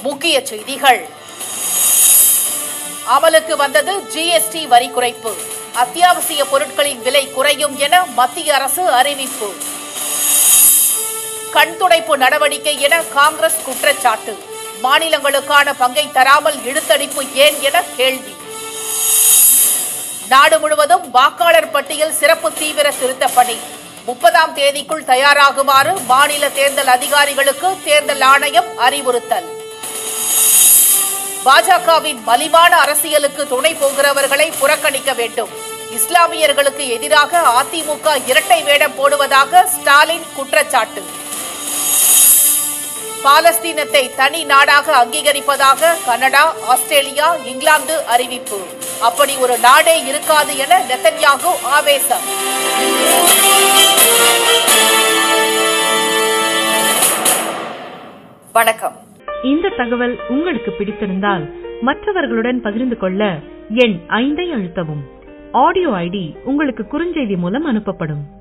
முக்கிய செய்திகள் அமலுக்கு வந்தது ஜிஎஸ்டி வரி குறைப்பு அத்தியாவசிய பொருட்களின் விலை குறையும் என மத்திய அரசு அறிவிப்பு கண் துடைப்பு நடவடிக்கை என காங்கிரஸ் குற்றச்சாட்டு மாநிலங்களுக்கான பங்கை தராமல் இழுத்தடிப்பு ஏன் என கேள்வி நாடு முழுவதும் வாக்காளர் பட்டியல் சிறப்பு தீவிர திருத்தப் பணி முப்பதாம் தேதிக்குள் தயாராகுமாறு மாநில தேர்தல் அதிகாரிகளுக்கு தேர்தல் ஆணையம் அறிவுறுத்தல் பாஜகவின் மலிவான அரசியலுக்கு துணை போகிறவர்களை புறக்கணிக்க வேண்டும் இஸ்லாமியர்களுக்கு எதிராக அதிமுக இரட்டை வேடம் போடுவதாக ஸ்டாலின் குற்றச்சாட்டு பாலஸ்தீனத்தை தனி நாடாக அங்கீகரிப்பதாக கனடா ஆஸ்திரேலியா இங்கிலாந்து அறிவிப்பு அப்படி ஒரு நாடே இருக்காது என நெத்தன்யாகு ஆவேசம் வணக்கம் இந்த தகவல் உங்களுக்கு பிடித்திருந்தால் மற்றவர்களுடன் பகிர்ந்து கொள்ள எண் ஐந்தை அழுத்தவும் ஆடியோ ஐடி உங்களுக்கு குறுஞ்செய்தி மூலம் அனுப்பப்படும்